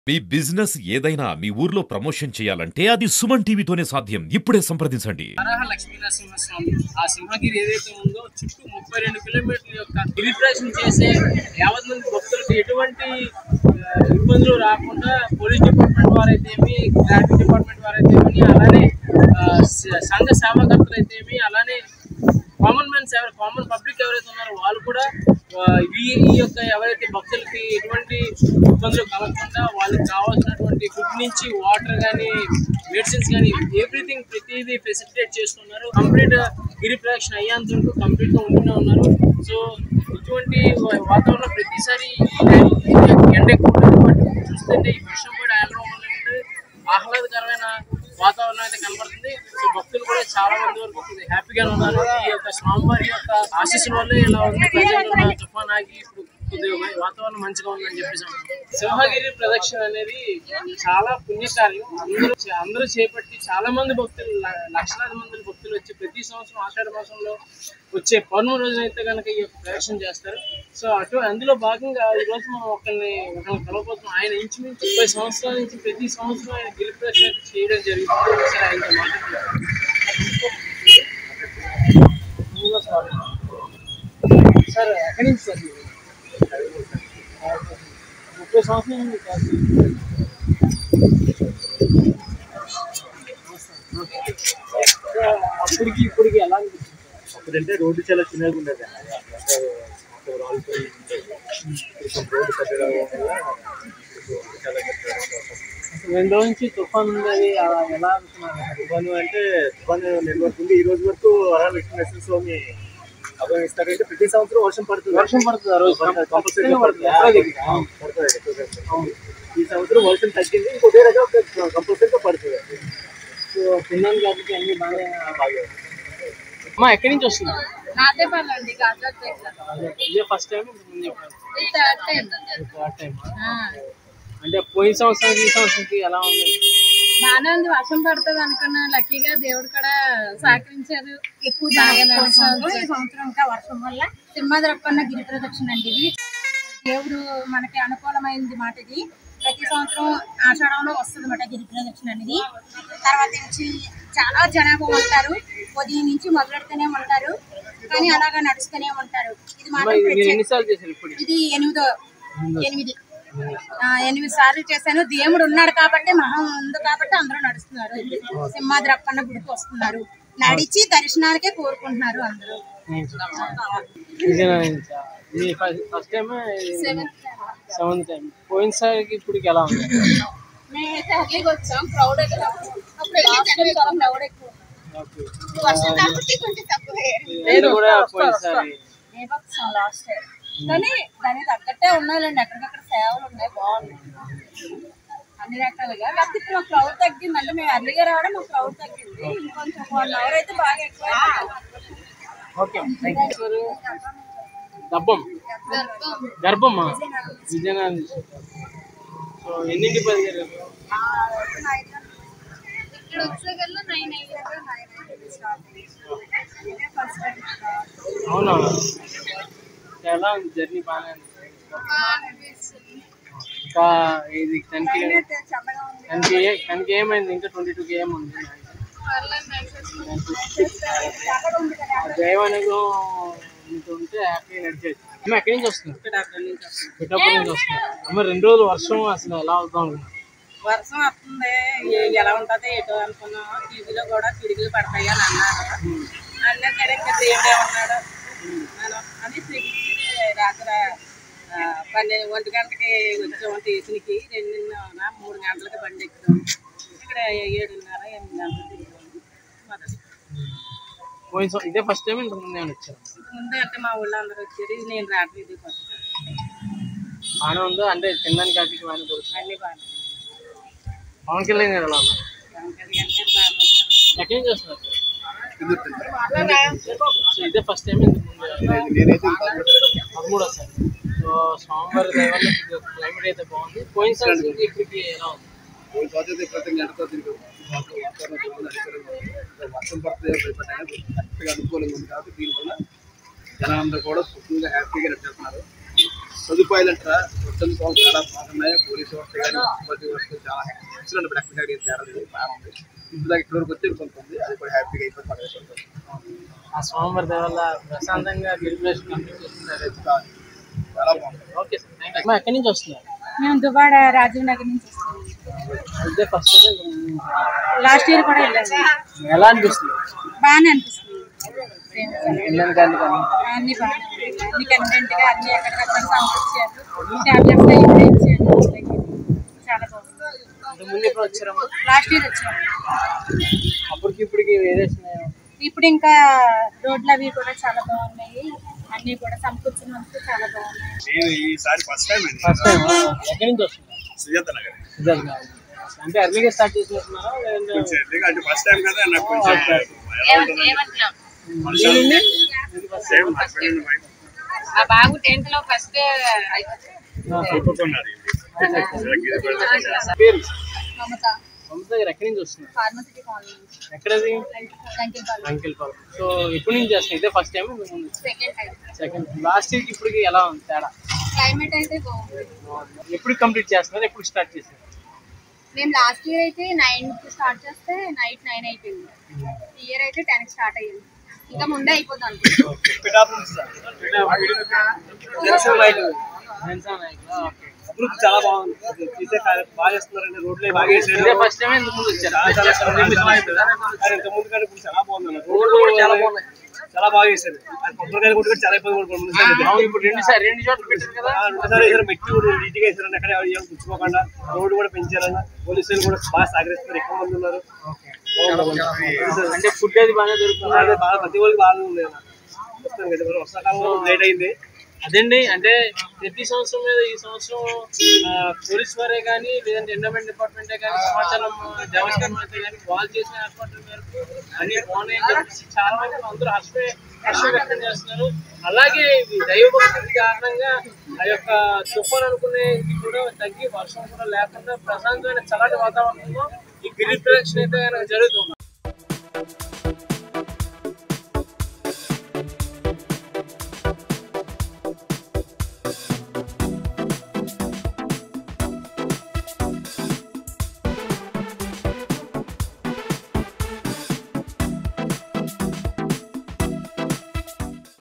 మీ business ఏదైనా మీ ఊర్లో promotion చేయాలంటే అది సుమన్ టీవీతోనే సాధ్యం ఇప్పుడే సంప్రదించండి వరాహ లక్ష్మీనరసింహస్వామి ఆ సింహగిరి ఏదైతే ఉందో చుట్టూ ముప్పై రెండు కిలోమీటర్ల యొక్క గిరిప్రదక్షిణ చేసే యావత్ మంది భక్తులకు ఎటువంటి ఆ, ఇబ్బందులు రాకుండా పోలీస్ డిపార్ట్మెంట్ వారైతేమి ట్రాఫిక్ డిపార్ట్మెంట్ వారైతేమి అలానే ఆ, స- సంఘ సేవకర్తలు అయితేమి అలానే కామన్ మ్యాన్స్ ఎవరు కామన్ పబ్లిక్ ఎవరైతే ఉన్నారో వాళ్ళు కూడా ఆ, ఈ ఈ యొక్క ఎవరైతే భక్తులకి ఎటువంటి ఇబ్బందులు కలగకుండా వాళ్ళకి కావాల్సినటువంటి ఫుడ్ నుంచి వాటర్ కానీ మెడిసిన్స్ కానీ ఎవ్రీథింగ్ ప్రతిదీ ఫెసిలిటేట్ చేస్తున్నారు కంప్లీట్ గిరి ప్రదక్షిణ అయ్యేంత వరకు కంప్లీట్ గా ఉంటూనే ఉన్నారు సో ఇటువంటి వా- వాతావరణం ప్రతిసారి ఈ టైం ఎండ ఎక్కువ ఉంటుంది బట్ చూస్తుంటే ఈ వర్షం కూడా ఆగడం వల్ల ఏంటంటే ఆహ్లాదకరమైన వాతావరణం అయితే కనబడుతుంది సో భక్తులు కూడా చాలా మంది వరకు కొద్దిగా హ్యాపీగా ఉన్నారు ఈ యొక్క స్వామివారి యొక్క ఆశీస్సుల వల్ల ఇలా ఉంది ప్రజలు తుఫాన్ ఆగి ఇప్పుడు కొద్దిగా వాతావరణం మంచిగా ఉందని చెప్పేసి అంటున్నారు. సింహగిరి ప్రదక్షిణ అనేది చాలా పుణ్యకార్యం అందరూ చే- అందరూ చేపట్టి చాలా మంది భక్తులు ల- లక్షలాది మంది భక్తులు వచ్చి ప్రతి సంవత్సరం ఆషాఢ మాసంలో వచ్చే పౌర్ణమి రోజున అయితే కనుక ఈ యొక్క ప్రదక్షిణ చేస్తారు సో అటు అందులో భాగంగా ఈ రోజు మనం ఒకరిని ఒకరిని కలవబోతున్నాం ఆయన ఇంచుమించు ముప్పై సంవత్సరాల నుంచి ప్రతి సంవత్సరం ఆయన గిరి ప్రదక్షిణ అయితే చేయడం జరుగుతుంది ఒకసారి ఆయనతో మాట్లాడుతున్నాం సార్ ఎక్కడి నుంచి సార్ మీరు? ముప్పై సంవత్సరాల నుంచి చేస్తున్నారు. సో అప్పటికి ఇప్పటికి ఎలా అనిపిస్తుంది అప్పుడంటే రోడ్డు చాలా చిన్నగా ఉండేది అంటే అప్పుడు రాలిపోయి కొంచెం రోడ్డు పెద్దగా ఉండడం వల్ల ఇప్పుడు చాలా పెద్దగా ఉంది. రెండు రోజుల నుంచి తుఫాన్ ఉంది అలా ఎలా అనుకున్నారు తుఫాను అంటే తుఫాను నెట్వర్క్ ఉంది ఈ రోజు వరకు వరాల లక్ష్మీ స్వామి అభిమానిస్తారంటే ప్రతి సంవత్సరం వర్షం పడుతుంది వర్షం పడుతుంది ఆ రోజు కంపల్సరీ ఖచ్చితంగా పడుతుంది ఎక్కడ దిగుతుంది అవును. పడుతుంది ఎక్కువగా పడుతుంది. ఈ సంవత్సరం వర్షం తగ్గింది ఇంకొక రకం కంపల్సరీగా పడుతుంది సో తిన్నాను కాబట్టి అన్ని బాగా బాగా అమ్మా ఎక్కడి నుంచి వస్తున్నారు నాదేపల్లండి గాజువాక దగ్గర ఇదే ఫస్ట్ టైం ముందు చెప్పాను ఇది థర్డ్ టైం థర్డ్ టైం ఆ, అంటే పోయిన సంవత్సరానికి ఈ సంవత్సరానికి ఎలా ఉంది బాగానే ఉంది వర్షం పడుతుంది అనుకున్నా లక్కీగా దేవుడు కూడా సహకరించారు ఎక్కువ ఈ సంవత్సరం ఇంకా వర్షం వల్ల సింహద్రప్పన్న గిరి ప్రదక్షిణ అండి ఇది దేవుడు మనకి అనుకూలమైంది మాట ఇది ప్రతి సంవత్సరం ఆషాఢంలో వస్తుంది మాట గిరి ప్రదక్షిణ అనేది తర్వాత నుంచి చాలా జనాభా ఉంటారు ఉదయం నుంచి మొదలెడుతూనే ఉంటారు కానీ అలాగా నడుస్తూనే ఉంటారు ఇది అమ్మా, మాత్రం ఇది మీరు ప్రత్యేక ఎన్నిసార్లు చేశారు ఇప్పుడు ఇది ఎనిమిదో ఎనిమిది ఆ, ఎనిమిది సార్లు చేశాను దేవుడు ఉన్నాడు కాబట్టి మహం ఉంది కాబట్టి అందరూ నడుస్తున్నారు సింహాద్రప్పన్న గుడికి వస్తున్నారు నడిచి దర్శనానికే కోరుకుంటున్నారు అందరూ ఇదేనా ఇంకా? ఇది ఫస్ట్ టైం సెవెంత్ టైం పోయినసారికి ఇప్పటికి ఎలా ఉంది మేమైతే అర్లీకి వచ్చాం క్రౌడ్ ఎక్కువ అప్పుడు వెళ్ళి చాలా క్రౌడ్ ఎక్కువ ఓకే. వర్షం కాబట్టి కొంచెం తక్కువ నేను కూడా పోయినసారి వచ్చాం లాస్ట్ ఇయర్ కానీ దానికి తగ్గట్టే ఉన్నాయండి ఎక్కడికక్కడ సేవలు ఉన్నాయి బాగున్నాయి అన్ని రకాలుగా కాకపోతే ఇప్పుడు మా క్రౌడ్ తగ్గింది అంటే మేము అర్లీగా రావడం మా క్రౌడ్ తగ్గింది ఇంకొంచెం వన్ అవర్ అయితే బాగా ఎక్కువ ఓకే థ్యాంక్ యూ డబ్బం గర్భమ్మా విజయనగరం సో ఎన్నింటి బయలుదేరారు ఇక్కడ వచ్చేగల్లా నైన్ అవునా ఎలా ఉంది జర్నీ బాగానే ఉంది ఇంకా ఇది టెన్కి టెన్కి టెన్కి ఏమైంది ఇంకా ట్వంటీ టూకి ఏముంది ఆ దైవానుగ్రహం మీకు ఉంటే హ్యాపీగా నడిచేది అమ్మ ఎక్కడి నుంచి వస్తున్నారు పిఠాపురం నుంచి వస్తున్నారు అమ్మ రెండు రోజులు వర్షం అసలు ఎలా అవుతాం అనుకున్నారు వర్షం వస్తుంది ఏ- ఎలా ఉంటది ఎటు అనుకున్నాము టీవీలో కూడా పిడుగులు పడతాయి అని అన్నారు అన్న సరే ఇంకా దేవుడే ఉన్నాడు మనం అని తిరిగి రాత్రి ఆ, పన్నెండు ఒంటి గంటకి వచ్చాము స్టేషన్కి రెండున్నర మూడు గంటలకి బండి ఎక్కుతాం ఇక్కడ ఏడున్నర ఎనిమిది గంటలకు దిగుతాము మొదలు పోయిన సం- ఇదే ఫస్ట్ టైం ఇంతకు ముందు ఏమైనా వచ్చారు ముందు అంటే మా ఊళ్ళో అందరూ వచ్చారు నేను రాత్రి ఇది కొత్త బాగానే ఉందో అంటే తినడానికి వాటికి బాగానే దొరుకుతుంది అన్ని బాగా పవన్ కళ్యాణ్ గారు ఎలా ఉన్నారు ఎక్కడి నుంచి వస్తున్నారు సో ఇదే ఫస్ట్ టైం ఇంతకు ముందు పదమూడో సార్ సో స్వామివారి దయ వల్ల క్లైమేట్ అయితే బాగుంది పోయిన సంవత్సరం ఇప్పటికి ఎలా ఉంది ప్రతి గంటతో తిరిగి వాతావరణం చాలా అనుకూలంగా ఉంది. వర్షం పడుతుంది భయపడ్డాక కరెక్ట్గా అనుకూలంగా ఉంది కాబట్టి దీనివల్ల జనాలందరూ కూడా ఫుల్గా హ్యాపీగా నడిచేస్తున్నారు సదుపాయాలు అంటారా మొత్తం చాలా బాగున్నాయి పోలీసు వ్యవస్థ కానీ మున్సిపాలిటీ వ్యవస్థ చాలా ఎక్సలెంట్ ఇప్పుడు ఎక్కడ ఏం తేడా లేదు బాగుంది ఇప్పుడు ఇక్కడ వరకు వచ్చి కొంటుంది అది కూడా హ్యాపీగా అయిపోయి పడేసుకుంటుంది ఆ స్వామివారి దయ వల్ల ప్రశాంతంగా గిరిప్రదక్షిణ కంప్లీట్ చేస్తున్నారు చాలా బాగుంది ఓకే సార్ థ్యాంక్ యూ ఎక్కడి నుంచి వస్తున్నారు మేము దుబాడ రాజీవ్ నగర్ నుంచి వస్తాం ఇదే ఫస్ట్ లాస్ట్ ఇయర్ కూడా వెళ్ళాము ఎలా అనిపిస్తుంది బాగానే అనిపిస్తుంది పిల్లలు కానీ కానీ అన్ని బాగానే ఉన్నాయి. అన్ని కన్వెంట్ గా అన్ని ఎక్కడికక్కడ సమకూర్చారు టాబ్లెట్స్ అవి కూడా ఇచ్చారు చాలా బాగుంది ఇంతకు ముందు ఎప్పుడు వచ్చారమ్మా లాస్ట్ ఇయర్ వచ్చాము అప్పటికి ఇప్పటికి వేరియేషన్ ఇప్పుడు ఇంకా రోడ్లు అవి కూడా చాలా బాగున్నాయి అన్ని కూడా సమకూర్చినందుకు చాలా బాగున్నాయి నేను ఈసారి ఫస్ట్ టైం అండి ఫస్ట్ టైం ఎక్కడి నుంచి వస్తున్నారు సుజాత నగర్ సిద్ధార్థ్ గారు. అంటే అర్లీగా స్టార్ట్ చేసినట్టున్నారా లేదంటే కొంచెం ఎర్లీగా అంటే ఫస్ట్ టైం కదా నాకు కొంచెం సేమ్ హస్బెండ్ అండ్ ఆ బాబు టెన్త్ లో ఫస్ట్ వైఫ్ ఒప్పుకున్నారు పేరు మమత మమత గారు ఎక్కడి నుంచి వస్తున్నారు ఫార్మసిటీ కాలనీ ఎక్కడది లంకెల్ అంకిల్ సో ఎప్పటి నుంచి చేస్తున్నారు ఇదే ఫస్ట్ టైం ముందు సెకండ్ టైం సెకండ్ లాస్ట్ ఇయర్కి ఇప్పటికి ఎలా ఉంది తేడా క్లైమేట్ అయితే బాగుంది ఎప్పుడు కంప్లీట్ చేస్తున్నారు ఎప్పుడు స్టార్ట్ చేశారు మేము లాస్ట్ ఇయర్ అయితే నైన్ కి స్టార్ట్ చేస్తే నైట్ నైన్ అయిపోయింది ఈ ఇయర్ అయితే టెన్ కి స్టార్ట్ అయ్యింది ఇంకా ముందే అయిపోతుంది అనుకుంటున్నాను అభివృద్ధి చాలా బాగుంది తీసే కార్యం బాగా చేస్తున్నారండి రోడ్లే బాగా ఇదే వేసారు ఫస్ట్ టైం ఇంత ముందు వచ్చారు చాలా చాలా కానీ ఇంత ముందు కానీ ఇప్పుడు చాలా బాగుంది అన్న. రోడ్లు కూడా చాలా బాగున్నాయి చాలా బాగా చేశారు అది కొబ్బరికాయలు కూడా చాలా ఇబ్బంది పడుకోండి అవును ఇప్పుడు రెండు సార్ రెండు చోట్ల పెట్టారు కదా ఒకసారి వేసారు మెట్టి కూడా నీట్గా వేసారండి అక్కడ ఏం పుచ్చుకోకుండా రోడ్డు కూడా పెంచారన్న పోలీసులు కూడా బాగా సహకరిస్తున్నారు ఎక్కువ మంది ఉన్నారు అంటే ఫుడ్ అది బాగా దొరుకుతుంది బాగా బాగా ప్రతి ఒక్కరికి బాగా ఉంది అన్న. మొత్తం కదా, మరి వర్షాకాలంలో లేట్ అయింది అదండి అంటే ప్రతి సంవత్సరం మీద ఈ సంవత్సరం ఆ, పోలీస్ వారే కానీ లేదంటే ఎండోమెంట్ డిపార్ట్మెంటే కానీ సమాచారం దేవస్థానం అయితే కానీ వాళ్ళు చేసిన ఏర్పాట్ల మేరకు అన్ని బాగున్నాయని చెప్పేసి చాలా మంది అందరూ హర్ష హర్షం వ్యక్తం చేస్తున్నారు అలాగే ఈ దైవభక్తి కారణంగా ఆ యొక్క తుఫాన్ అనుకునేది కూడా తగ్గి వర్షం కూడా లేకుండా ప్రశాంతమైన చల్లటి వాతావరణంలో ఈ గిరి ప్రదక్షిణ అయితే కనుక జరుగుతుంది